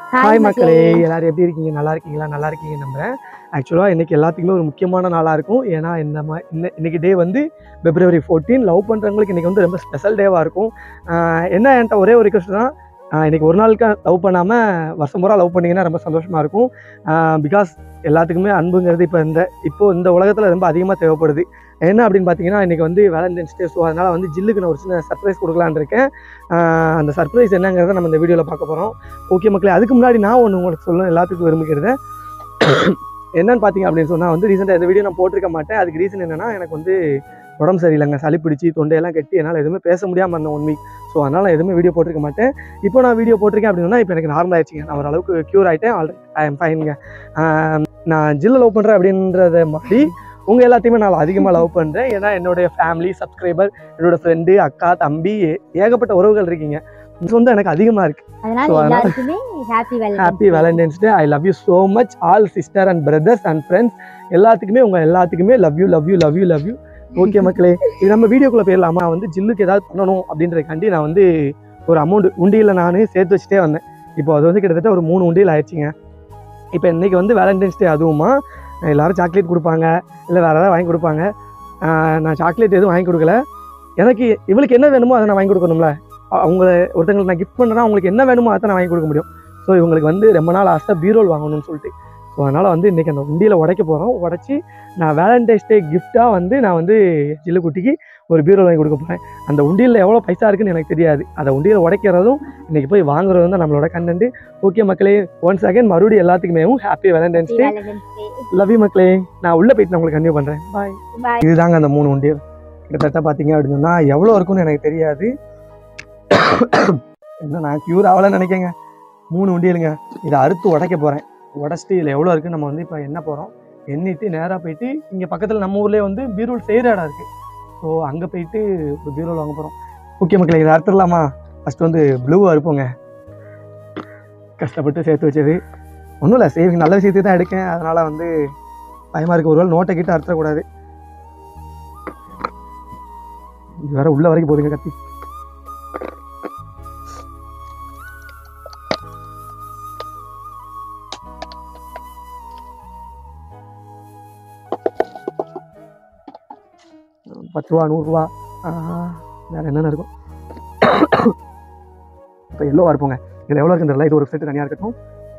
Hi மக்களே எல்லாரும் எப்படி இருக்கீங்க நல்லா இருக்கீங்களா நல்லா இருக்கீங்க நம்புறேன் ஆக்சுவலாக இன்னைக்கு எல்லாத்துக்குமே ஒரு முக்கியமான நாளாக இருக்கும் ஏன்னா இந்த மா இன்ன- இன்னைக்கு டே வந்து பிப்ரவரி ஃபோர்டீன் லவ் பண்ணுறவங்களுக்கு இன்னைக்கு வந்து ரொம்ப ஸ்பெஷல் டேவாக இருக்கும் ஆஹ் என்ன என்கிட்ட ஒரே ஒரு ரிக்வஸ்ட் தான் ஆஹ் இன்னைக்கு ஒரு நாளுக்கு லவ் பண்ணாமல் வருஷம் பூரா லவ் பண்ணீங்கன்னா ரொம்ப சந்தோஷமாக இருக்கும் பிகாஸ் எல்லாத்துக்குமே அன்புங்கிறது இப்போ இந்த இப்போ இந்த உலகத்தில் ரொம்ப அதிகமாக தேவைப்படுது என்ன அப்படின்னு பார்த்தீங்கன்னா இன்னைக்கு வந்து வேலண்டைன்ஸ் டே ஸோ அதனால் வந்து ஜில்லுக்கு நான் ஒரு சின்ன சர்ப்ரைஸ் கொடுக்கலான்னு இருக்கேன் ஆஹ் அந்த சர்ப்ரைஸ் என்னங்கிறத நம்ம இந்த வீடியோவில் பார்க்க போகிறோம் ஓகே மக்களே அதுக்கு முன்னாடி நான் ஒன்று உங்களுக்கு சொல்லணும் எல்லாத்துக்கும் விரும்புகிறத என்னன்னு பார்த்தீங்க அப்படின்னு சொன்னால் வந்து ரீசெண்டாக இந்த வீடியோ நான் போட்டிருக்க மாட்டேன் அதுக்கு ரீசன் என்னன்னா எனக்கு வந்து உடம்பு சரியில்லைங்க சளி பிடிச்சி தொண்டையெல்லாம் கட்டி என்னால் எதுவுமே பேச முடியாமல் இருந்தேன் ஒன் வீக் ஸோ அதனால் நான் எதுவுமே வீடியோ போட்டிருக்க மாட்டேன் இப்போ நான் வீடியோ போட்டிருக்கேன் அப்படின்னா இப்போ எனக்கு நார்மல் ஆயிடுச்சுங்க நான் ஓரளவுக்கு க்யூர் ஆகிட்டேன் ஆல்ரெடி ஐ எம் ஃபைனுங்க நான் ஜில்ல லவ் பண்ணுறேன் அப்படின்றத மாதிரி உங்கள் எல்லாத்தையுமே நான் அதிகமாக லவ் பண்ணுறேன் ஏன்னா என்னுடைய ஃபேமிலி சப்ஸ்கிரைபர் என்னோட ஃப்ரெண்டு அக்கா தம்பி ஏ- ஏகப்பட்ட உறவுகள் இருக்கீங்க சொந்தம் எனக்கு அதிகமாக இருக்குது அதனால So, அதனால- எல்லாருக்குமே happy Valentine's happy Valentine's day I love you so much all sister and brothers and friends எல்லாத்துக்குமே உங்கள் எல்லாத்துக்குமே love you love you love you love you okay மக்களே இது நம்ம வீடியோக்குள்ளே போயிடலாமா நான் வந்து ஜில்லுக்கு ஏதாவது பண்ணணும் அப்படின்றதுக்காண்டி நான் வந்து ஒரு அமௌண்ட் உண்டியில் நான் சேர்த்து வச்சுட்டே வந்தேன் இப்போ அது வந்து கிட்டத்தட்ட ஒரு மூணு உண்டியில் ஆயிடுச்சுங்க இப்போ இன்னைக்கு வந்து வேலண்டைன்ஸ் டே அதுவுமா எல்லாரும் சாக்லேட் கொடுப்பாங்க இல்லை வேறு ஏதாவது வாங்கி கொடுப்பாங்க ஆஹ் நான் சாக்லேட் எதுவும் வாங்கி கொடுக்கல எனக்கு இவளுக்கு என்ன வேணுமோ அதை நான் வாங்கி கொடுக்கணும்ல அ- அவங்க ஒருத்தங்களுக்கு நான் கிஃப்ட் பண்ணுறேன்னா அவங்களுக்கு என்ன வேணுமோ அதை நான் வாங்கி கொடுக்க முடியும் ஸோ இவங்களுக்கு வந்து ரொம்ப நாள் ஆசை பீரோல் வாங்கணும்னு சொல்லிட்டு ஸோ அதனால் வந்து இன்றைக்கி அந்த உண்டியில் உடைக்க போகிறோம் உடச்சி நான் வேலண்டைன்ஸ் டே கிஃப்டாக வந்து நான் வந்து ஜில்லுக்குட்டிக்கு ஒரு பீரோல் வாங்கி கொடுக்க போகிறேன் அந்த உண்டியலில் எவ்வளோ பைசா இருக்குன்னு எனக்கு தெரியாது அந்த உண்டியலை உடைக்கிறதும் இன்றைக்கி போய் வாங்குறதும் தான் நம்மளோட கண்டென்ட் ஓகே மக்களே ஒன்ஸ் அகைன் மறுபடியும் எல்லாத்துக்குமே happy Valentine's day Valentine's day love you மக்களே நான் உள்ளே போயிட்டு நான் உங்களுக்கு கன்டினியூ பண்ணுறேன் பாய் பாய் இதுதாங்க அந்த மூணு உண்டியல் கிட்டத்தட்ட பார்த்தீங்க அப்படின்னு சொன்னா எவ்வளோ இருக்கும்னு எனக்கு தெரியாது என்ன நான் க்யூர் ஆகலன்னு நினைக்கேங்க மூணு உண்டியலுங்க இதை அறுத்து உடைக்க போகிறேன் உடச்சிட்டு இதில் எவ்வளோ இருக்குது நம்ம வந்து இப்போ என்ன போகிறோம் எண்ணிட்டு நேராக போயிட்டு இங்கே பக்கத்தில் நம்ம ஊர்லேயே வந்து பீரோல் செய்கிற இடம் இருக்குது ஸோ அங்கே போயிட்டு ஒரு பீரோல் வாங்க போகிறோம் ஓகே மக்களே இதை அறுத்துடலாமா ஃபஸ்ட்டு வந்து ப்ளூ அறுப்போங்க கஷ்டப்பட்டு சேர்த்து வச்சது ஒன்றும் இல்லை சேவிங் நல்ல விஷயத்தை தான் எடுக்கேன் அதனால் வந்து பயமாக இருக்குது ஒருவேளை நோட்டை கிட்ட அறுத்தக்கூடாது இது வேற உள்ள வரைக்கும் போதுங்க கத்தி பத்து ரூபா நூறுரூவா வேற என்னென்ன இருக்கும் இப்போ எல்லோவா இருப்போங்க இதில் எவ்வளோ இருக்குன்னு தெரியல இது ஒரு செட்டு தனியாக இருக்கட்டும்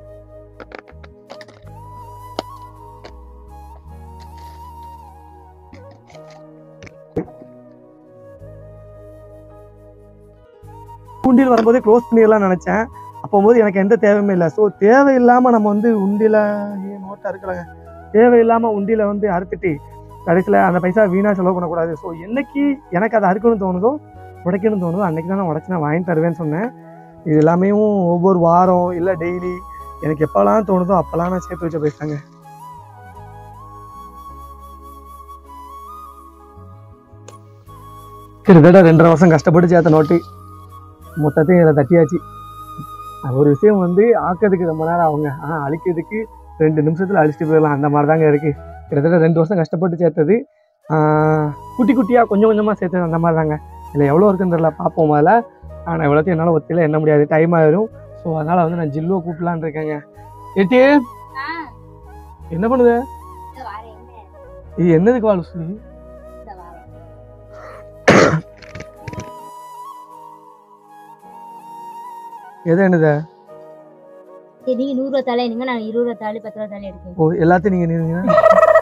உண்டியல் வரும்போதே க்ளோஸ் பண்ணிடலாம் நினச்சேன் அப்போது எனக்கு எந்த தேவையுமே இல்லை ஸோ தேவையில்லாமல் நம்ம வந்து உண்டியில் ஏன் நோட்டாக இருக்கிறாங்க தேவையில்லாமல் உண்டியில் வந்து அறுத்துட்டு கடைசியில் அந்த பைசா வீணாக செலவு பண்ணக்கூடாது ஸோ என்னைக்கு எனக்கு அதை அறுக்கணும்னு தோணுதோ உடைக்கணும்னு தோணுதோ அன்னைக்கு தான் நான் உடச்சி நான் வாங்கி தருவேன்னு சொன்னேன் இது எல்லாமே ஒவ்வொரு வாரம் இல்லை டெய்லி எனக்கு எப்போல்லாம் தோணுதோ அப்போல்லாம் நான் சேர்த்து வச்ச பைசாங்க கிட்டத்தட்ட ரெண்டரை வருஷம் கஷ்டப்பட்டு சேர்த்த நோட்டு மொத்தத்தையும் இதில் தட்டியாச்சு அது ஒரு விஷயம் வந்து ஆக்கிறதுக்கு ரொம்ப நேரம் ஆகுங்க ஆனால் அழிக்கிறதுக்கு ரெண்டு நிமிஷத்தில் அழிச்சிட்டு போயிடலாம் அந்த மாதிரி தாங்க இருக்குது கிட்டத்தட்ட ரெண்டு வருஷம் கஷ்டப்பட்டு சேர்த்தது ஆஹ் குட்டி குட்டியாக கொஞ்சம் கொஞ்சமாக சேர்த்தது அந்த மாதிரி தாங்க இதில் எவ்வளோ இருக்குன்னு தெரியல பார்ப்போம் முதல்ல ஆனால் எவ்வளோத்தையும் என்னால் ஒத்தியில் எண்ண முடியாது டைம் ஆயிரும் ஸோ அதனால் வந்து நான் ஜில்லுவை கூப்பிடலான்னு இருக்கேங்க ஏட்டி என்ன பண்ணுது இது என்னதுக்கு வாழ் சொல்லி எது என்னது சரி நீங்க நூறு ரூபா தாளே நீங்க நான் இருபது ரூபா தாளி பத்து ரூபா தாளி எடுக்கேன் ஓ எல்லாத்தையும் நீங்கள் நிறுவீங்கன்னா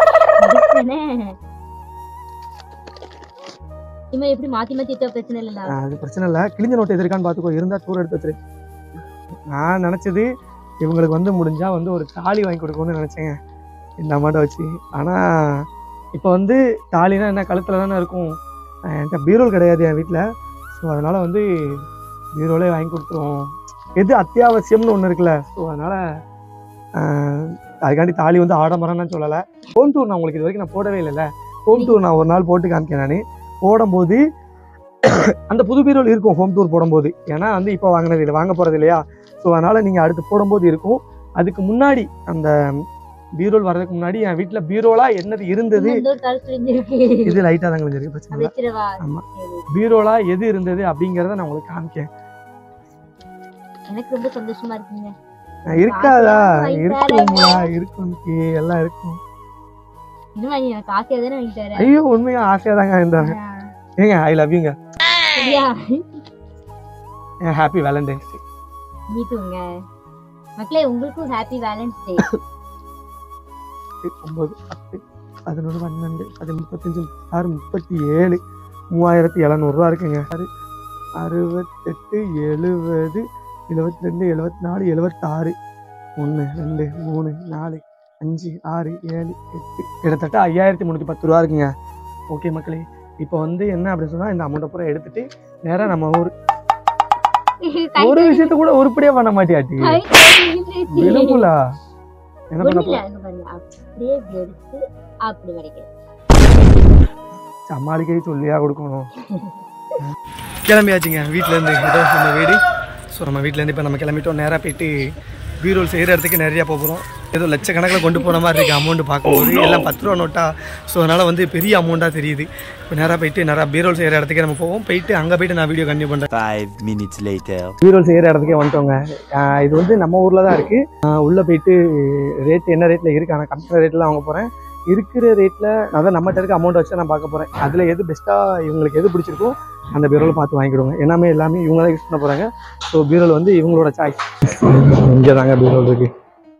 இனிமே எப்படி மாத்தி மாத்தி எடுத்தா பிரச்சனை இல்ல ஆ, அது பிரச்சனை இல்லை கிழிஞ்ச நோட்டு எது இருக்கான்னு பார்த்துக்கோ இருந்தால் தூரம் எடுத்து வச்சிரு நான் நினச்சது இவங்களுக்கு வந்து முடிஞ்சால் வந்து ஒரு தாலி வாங்கி கொடுக்கணும்னு நினச்சேங்க இந்த அம்மாட்ட வச்சு ஆனால் இப்போ வந்து தாலினா என்ன கழுத்தில் தானே இருக்கும் ஆ, என்கிட்ட பீரோல் கிடையாது என் வீட்டில் ஸோ அதனால் வந்து பீரோலே வாங்கி கொடுத்துருவோம் எது அத்தியாவசியம்னு ஒன்று இருக்குல்ல ஸோ அதனால் அதுக்காண்டி தாலி வந்து ஆடம்பரம்னு சொல்லலை ஹோம் டூர் நான் உங்களுக்கு இது வரைக்கும் நான் போடவே இல்லைல்ல ஹோம் டூர் நான் ஒரு நாள் போட்டு காமிக்கேன் நான் போடும்போது அந்த புது பீரோல் இருக்கும் ஹோம் டூர் போடும்போது ஏன்னா வந்து இப்போ வாங்கினது இல்லை வாங்க போகிறது இல்லையா ஸோ அதனால் நீங்கள் அடுத்து போடும்போது இருக்கும் அதுக்கு முன்னாடி அந்த பீரோல் வர்றதுக்கு முன்னாடி என் வீட்டில் பீரோலாக என்னது இருந்தது இன்னும் ஒரு தாள் கிழிஞ்சிருக்கு இது லைட்டாக தான் கிழிஞ்சிருக்கு பிரச்சனை அது இல்லை வச்சிடவா ஆமா. சரி. பீரோலாக எது இருந்தது அப்படிங்கிறத நான் உங்களுக்கு காமிக்கேன் எனக்கு ரொம்ப சந்தோஷமா இருக்குங்க இருக்காதா வாங்கி இருக்கும்ல இருக்கும் கி, எல்லாம் இருக்கும் இன்னும் நீ எனக்கு ஆசையா தானே வாங்கி தர ஐயோ உண்மையா ஆசையா தாங்க இருந்தாங்க ஏங்க ஐ லவ் யூங்க சரியா ஹாப்பி வேலண்டைன்ஸ் டே மீட்டுங்க மக்களே உங்களுக்கும் ஹாப்பி வேலன்ஸ் டே ஒன்பது பத்து பதினொன்று பன்னெண்டு அது முப்பத்தஞ்சு ஆறு முப்பத்தி ஏழு மூவாயிரத்தி எழுநூறுவா இருக்குங்க ஆறு அறுபத்தெட்டு எழுபது எழுபத்தி ரெண்டு எழுபத்தி நாலு எழுபத்தாறு ஒன்று ரெண்டு மூணு நாலு அஞ்சு ஆறு ஏழு எட்டு கிட்டத்தட்ட ஐயாயிரத்தி முந்நூற்றி பத்து ரூபா இருக்குங்க ஓகே மக்களே இப்போ வந்து என்ன அப்படின்னு சொன்னால் இந்த அமௌண்ட்டை பூரா எடுத்துட்டு நேராக நம்ம ஒரு ஒரு விஷயத்த கூட உருப்படியா பண்ண மாட்டியாட்டி விழுமுலா என்ன பண்ண போ அப்படியே இப்படி எடுத்து அப்படி வரைக்கும் சமாளிக்கவே சொல்லியா கொடுக்கணும் கிளம்பியாச்சுங்க வீட்டிலேருந்து ஏதோ நம்ம வீடு ஸோ நம்ம வீட்டிலேருந்து இப்போ நம்ம கிளம்பிட்டோம் நேராக போயிட்டு பீரோல் செய்கிற இடத்துக்கு நிறையா போகிறோம் ஏதோ லட்சக்கணக்கில் கொண்டு போன மாதிரி இருக்குது அமௌண்ட் பார்க்கும்போது எல்லாம் பத்து ரூபா நோட்டா ஸோ அதனால் வந்து பெரிய அமௌண்ட்டாக தெரியுது இப்போ நேராக போயிட்டு நிறையா பீரோல் செய்கிற இடத்துக்கு நம்ம போவோம் போயிட்டு அங்கே போயிட்டு நான் வீடியோ கண்டினியூ பண்ணுறேன் Five minutes later. பீரோல் செய்கிற இடத்துக்கே வந்துட்டோங்க ஆஹ் இது வந்து நம்ம ஊரில் தான் இருக்குது உள்ளே போயிட்டு ரேட் என்ன ரேட்டில் இருக்குது ஆனால் கம்மியான ரேட்டில் வாங்க போகிறேன் இருக்கிற ரேட்டில் அதான் நம்மகிட்ட இருக்க அமௌண்ட் வச்சு நான் பார்க்க போகிறேன் அதில் எது பெஸ்ட்டாக இவங்களுக்கு எது பிடிச்சிருக்கோ அந்த பீரோவில் பார்த்து வாங்கிடுவாங்க எல்லாமே எல்லாமே இவங்க தான் யூஸ் பண்ண போகிறாங்க ஸோ பீரோல் வந்து இவங்களோட சாய்ஸ் இங்கே தாங்க பீரோல் இருக்குது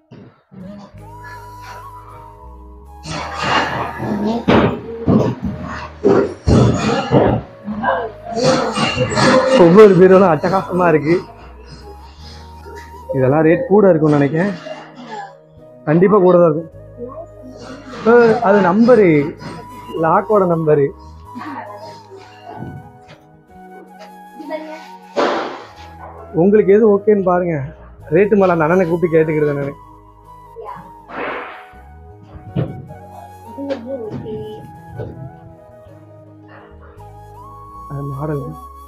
ஒவ்வொரு பீரோலும் அட்டகாசமாக இருக்குது இதெல்லாம் ரேட் கூட இருக்கும்னு நினைக்கிறேன் கண்டிப்பாக கூட தான் இருக்கும் ஏய், அது நம்பரு லாக்கோட நம்பரு உங்களுக்கு எது ஓகேன்னு பாருங்க ரேட்டு மேலே அந்த அண்ணனை கூப்பிட்டு கேட்டுக்கிறது நான் அது மாடல்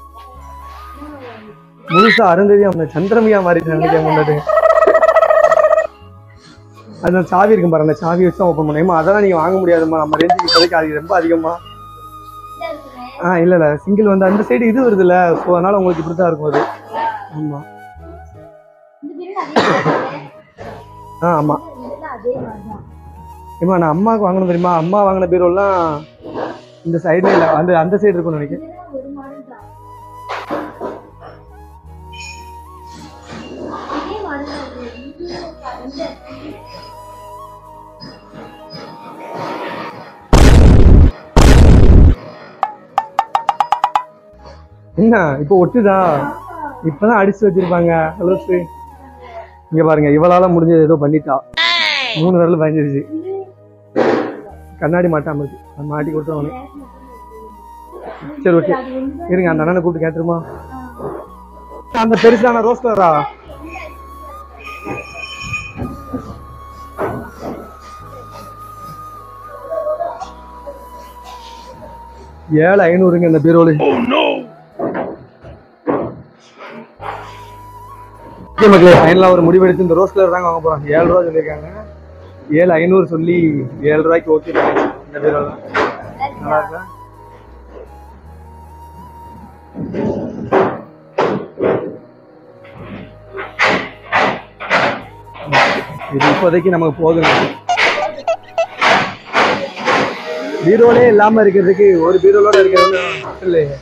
முழுசா அருந்ததியா அந்த சந்திரமியா மாறிட்டு நினைக்க முன்னாடி அந்த சாவி இருக்கும் பாரு அந்த சாவி வச்சு ஓப்பன் பண்ணுமா அதெல்லாம் நீங்க வாங்க முடியாதும்மா நம்ம ரேஞ்சுக்கு இப்போதைக்கு அது ரொம்ப அதிகமா ஆ இல்ல இல்ல சிங்கிள் வந்து அந்த சைடு இது வருதுல்ல ஸோ அதனால உங்களுக்கு இப்படி தான் இருக்கும் அது ஆமா ஆ ஆமா ஏமா நான் அம்மாவுக்கு வாங்கணும் தெரியுமா அம்மா வாங்கின பீரோலாம் இந்த சைடுல இல்ல அந்த அந்த சைடு இருக்கும்னு நினைக்கிறேன் என்ன இப்போ ஒட்டுதா இப்பதான் அடிச்சு வச்சிருப்பாங்க ஹலோ இங்க பாருங்க இவளால முடிஞ்சது ஏதோ பண்ணிட்டா மூணு விரல் பயந்துருச்சு கண்ணாடி மாட்டாம இருக்கு அது மாட்டி கொடுத்தவனே சரி ஓகே இருங்க அந்த அண்ணனை கூப்பிட்டு கேட்டுருமா அந்த பெருசான ரோஸ் கலரா ஏழு ஐநூறுங்க இந்த பீரோலு ஓகே மக்களே ஃபைனலாக ஒரு முடிவெடுத்து இந்த ரோஸ் கலர் தாங்க வாங்க போகிறோம் ஏழு ரூபா சொல்லியிருக்காங்க ஏழு ஐநூறு சொல்லி ஏழு ரூபாய்க்கு ஓகே இந்த பீரோல நல்லா இருக்கா இது இப்போதைக்கு நமக்கு போதுங்க பீரோலே இல்லாம இருக்கிறதுக்கு ஒரு பீரோலோட இருக்கிறது இல்லையே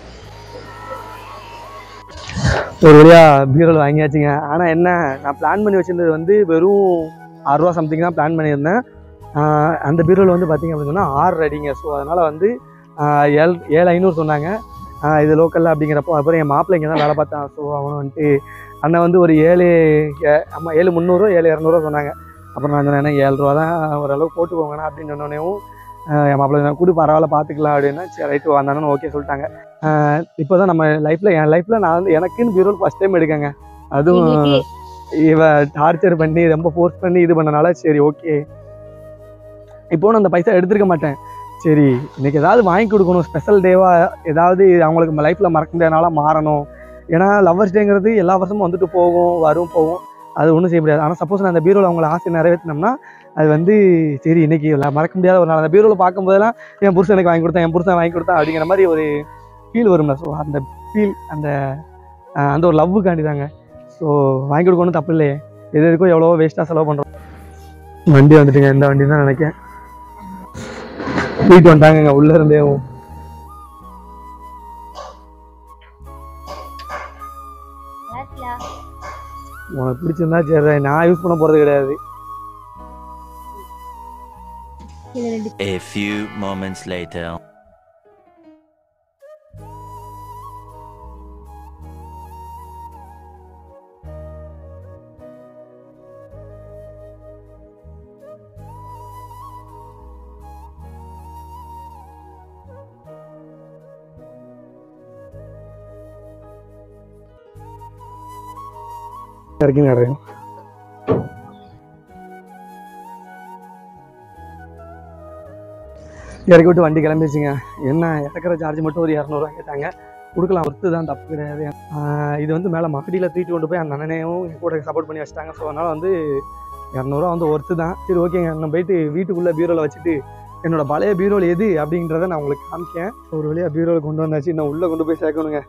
ஒரு வழியா பீரோல் வாங்கியாச்சுங்க ஆனா என்ன நான் பிளான் பண்ணி வச்சிருந்தது வந்து வெறும் ஆறு ரூபா சம்திங் தான் பிளான் பண்ணியிருந்தேன் ஆஹ் அந்த பீரோல் வந்து பார்த்தீங்க அப்படின்னு சொன்னால் ஆறு அடிங்க ஸோ அதனால் வந்து ஆஹ் ஏழு ஏழு ஐநூறு சொன்னாங்க ஆஹ் இது லோக்கலில் அப்படிங்கிறப்போ அப்புறம் என் மாப்பிள்ளை இங்கே தான் வேலை பார்த்தான் ஸோ அவன் வந்துட்டு அண்ணன் வந்து ஒரு ஏழு ஏ- ஆமா ஏழு முந்நூறு ஏழு இரநூறுவா சொன்னாங்க அப்புறம் நான் சொன்னேன் ஏழு ரூபா தான் ஓரளவு போட்டு போங்கண்ணா அப்படின்னு சொன்னோடனேவும் என் மாப்பிள்ளை சொன்னாங்க, கூடு பரவாயில்ல பார்த்துக்கலாம் அப்படின்னா சரி ரைட்டு வந்தானு ஓகே சொல்லிட்டாங்க இப்போ தான் நம்ம லைஃப்பில் என் லைஃப்பில் நான் வந்து எனக்குன்னு பீரோல் ஃபஸ்ட் டைம் எடுக்கங்க அதுவும் இவ டார்ச்சர் பண்ணி ரொம்ப ஃபோர்ஸ் பண்ணி இது பண்ணனால சரி ஓகே இப்போ நான் அந்த பைசா எடுத்திருக்க மாட்டேன் சரி இன்னைக்கு ஏதாவது வாங்கி கொடுக்கணும் ஸ்பெஷல் டேவா ஏதாவது அவங்களுக்கு லைஃப்பில் மறக்க முடியாதனால மாறணும் ஏன்னா லவ்வர்ஸ் டேங்கிறது எல்லா வருஷமும் வந்துட்டு போகும் வரும் போகும் அது ஒன்றும் செய்ய முடியாது ஆனால் சப்போஸ் நான் அந்த பீரோவில் அவங்கள ஆசை நிறைவேற்றினோம்னா அது வந்து சரி இன்னைக்கு ல- மறக்க முடியாத ஒரு நாள் அந்த பீரோவில் பார்க்கும்போதெல்லாம் என் புருஷன் எனக்கு வாங்கி கொடுத்தேன் என் புருஷன் வாங்கி கொடுத்தா அப்படிங்கிற மாதிரி ஒரு ஃபீல் வரும்ல ஸோ அந்த ஃபீல் அந்த ஆஹ் அந்த ஒரு லவ்வுக்காண்டி தாங்க ஸோ வாங்கி கொடுக்கணும் தப்பு இல்லையே எது எதுக்கும் எவ்வளோ வேஸ்ட்டாக செலவு பண்ணுறோம் வண்டி வந்துட்டுங்க இந்த வண்டி தான் நினைக்கிறேன் வீட்டு வந்துட்டாங்கங்க உள்ள இருந்தே நல்லாருக்கியா? உனக்கு பிடிச்சிருந்தா சரி நான் யூஸ் பண்ண போகிறது கிடையாது இதுல ரெண்டு A few moments later. இறக்கி நடுறேன் இறக்கி விட்டு வண்டி கிளம்பிடுச்சுங்க என்ன இறக்குற சார்ஜ் மட்டும் ஒரு இரநூறுவா கேட்டாங்க கொடுக்கலாம் ஒர்த்து தான் தப்பு கிடையாது ஆஹ் இது வந்து மேலே மகடியில் தூக்கிட்டு கொண்டு போய் அந்த அண்ணனையும் என் கூட சப்போர்ட் பண்ணி வச்சிட்டாங்க ஸோ அதனால் வந்து இரநூறுவா வந்து ஒர்த்து தான் சரி ஓகேங்க நான் போயிட்டு வீட்டுக்குள்ளே பீரோவில் வச்சுட்டு என்னோட பழைய பீரோல் எது அப்படின்றத நான் உங்களுக்கு காமிக்கேன் ஒரு வழியாக பீரோவில் கொண்டு வந்தாச்சு நான் உள்ளே கொண்டு போய் சேர்க்கணுங்க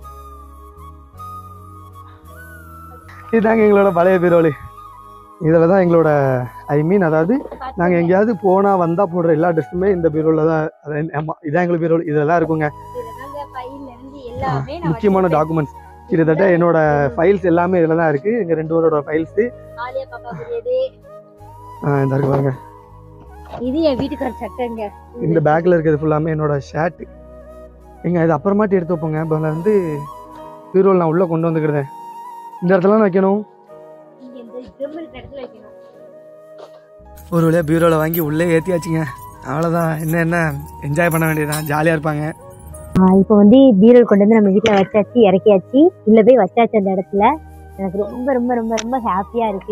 இதுதாங்க எங்களோட பழைய பீரோல் இதில் தான் எங்களோட ஐ மீன் அதாவது நாங்கள் எங்கேயாவது போனால் வந்தால் போடுற எல்லா ட்ரெஸ்ஸுமே இந்த பீரோவில் தான் அதாவது ஆமாம் இதான் எங்களுக்கு பீரோல் இதில் தான் இருக்குங்க இதுலதாங்க பையில இருந்து எல்லாமே நான் முக்கியமான வச்சிருக்கேன். டாக்குமெண்ட்ஸ் கிட்டத்தட்ட என்னோட ஃபைல்ஸ் எல்லாமே இதில் தான் இருக்குது எங்கள் ரெண்டு பேரோட ஃபைல்ஸு ஆலியா பாப்பாக்குரியது இந்த இருக்கு பாருங்க இது என் வீட்டுக்கார சட்டைங்க இந்த பேக்கில் இருக்கிறது ஃபுல்லாமே என்னோட ஷர்ட் எங்க இது அப்புறமாட்டி எடுத்து வைப்போங்க இப்போ வந்து பீரோல் நான் உள்ளே கொண்டு வந்துக்கிறேன் இந்த இடத்துல தான் வைக்கணும் இங்க இந்த ட்ரம் இருக்கிற இடத்துல வைக்கணும் ஒரு வழியாக பீரோவில் வாங்கி உள்ளே ஏற்றியாச்சுங்க அவ்வளோதான் என்ன என்ன என்ஜாய் பண்ண வேண்டியதுதான் ஜாலியாக இருப்பாங்க இப்போ வந்து பீரல் கொண்டு வந்து நம்ம வீட்டில் வச்சாச்சு இறக்கியாச்சு உள்ள போய் வச்சாச்சு அந்த இடத்துல எனக்கு ரொம்ப ரொம்ப ரொம்ப ரொம்ப ஹாப்பியாக இருக்கு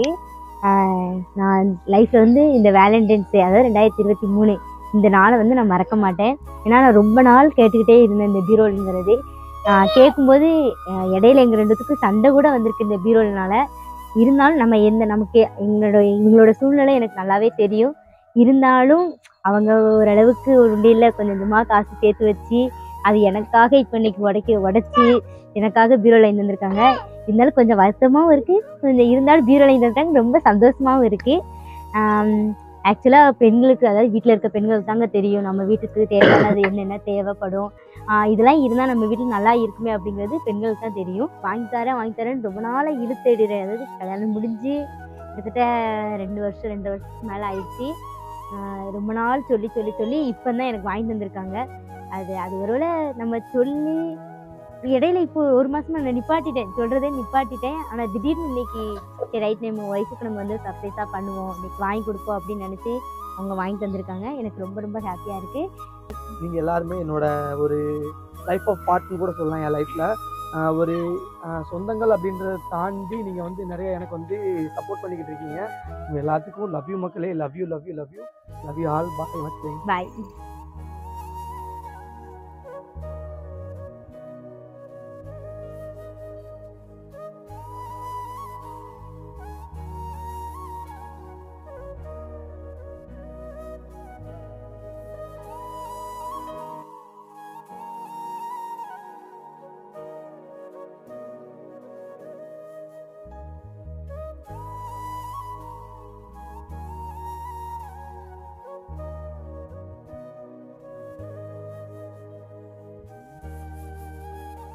ஆஹ் நான் லைஃப்ல வந்து இந்த வேலண்டைன்ஸ் டே அதாவது ரெண்டாயிரத்தி இருபத்தி மூணு இந்த நாளை வந்து நான் மறக்க மாட்டேன் ஏன்னா நான் ரொம்ப நாள் கேட்டுக்கிட்டே இருந்தேன் இந்த பீரோலுங்கிறது ஆஹ் கேட்கும்போது ஆஹ் இடையில எங்கள் ரெண்டுத்துக்கும் சண்டை கூட வந்திருக்கு இந்த பீரோல்னால இருந்தாலும் நம்ம எந்த நமக்கு எங்களோட எங்களோட சூழ்நிலை எனக்கு நல்லாவே தெரியும் இருந்தாலும் அவங்க ஓரளவுக்கு ஒரு உண்டியில் கொஞ்சம் கொஞ்சமாக காசு சேர்த்து வச்சு அது எனக்காக இப்போ இன்னைக்கு உடைக்க உடச்சி எனக்காக பீரோவில் இருந்திருக்காங்க இருந்தாலும் கொஞ்சம் வருத்தமாகவும் இருக்குது கொஞ்சம் இருந்தாலும் பீரோவில் இருந்திருக்காங்க ரொம்ப சந்தோஷமாகவும் இருக்குது ஆக்சுவலாக பெண்களுக்கு அதாவது வீட்டில் இருக்க பெண்களுக்கு தாங்க தெரியும் நம்ம வீட்டுக்கு தேவையானது என்னென்ன தேவைப்படும் ஆஹ் இதெல்லாம் இருந்தால் நம்ம வீட்டில் நல்லா இருக்குமே அப்படிங்கிறது பெண்களுக்கு தான் தெரியும் வாங்கி தரேன் வாங்கி தரேன்னு ரொம்ப நாளாக இழுத்தேடுறேன் அதாவது கல்யாணம் முடிஞ்சு கிட்டத்தட்ட ரெண்டு வருஷம் ரெண்டு வருஷத்துக்கு மேலே ஆயிடுச்சு ஆஹ் ரொம்ப நாள் சொல்லி சொல்லி சொல்லி இப்போ தான் எனக்கு வாங்கி தந்திருக்காங்க அது அது ஒருவேளை நம்ம சொல்லி இடையில இப்போ ஒரு மாசமா நான் நிப்பாட்டிட்டேன் சொல்றதே நிப்பாட்டிட்டேன் ஆனா திடீர்னு இன்னைக்கு சரி ரைட் நம்ம ஒய்ஃபுக்கு நம்ம வந்து சர்ப்ரைஸா பண்ணுவோம் இன்னைக்கு வாங்கி கொடுப்போம் அப்படின்னு நினைச்சு அவங்க வாங்கி தந்திருக்காங்க எனக்கு ரொம்ப ரொம்ப ஹாப்பியா இருக்கு நீங்கள் எல்லாருமே என்னோட ஒரு லைஃப் ஆஃப் பார்ட்னு கூட சொல்லலாம் என் லைஃப்பில் ஒரு ஆஹ், சொந்தங்கள் அப்படின்றத தாண்டி நீங்கள் வந்து நிறைய எனக்கு வந்து சப்போர்ட் பண்ணிக்கிட்டு இருக்கீங்க உங்கள் எல்லாத்துக்கும் லவ் யூ மக்களே love you love you love you love you all bye மக்களே பாய்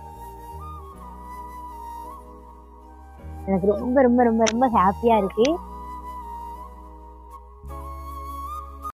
எனக்கு ரொம்ப ரொம்ப ரொம்ப ரொம்ப ஹாப்பியா இருக்கு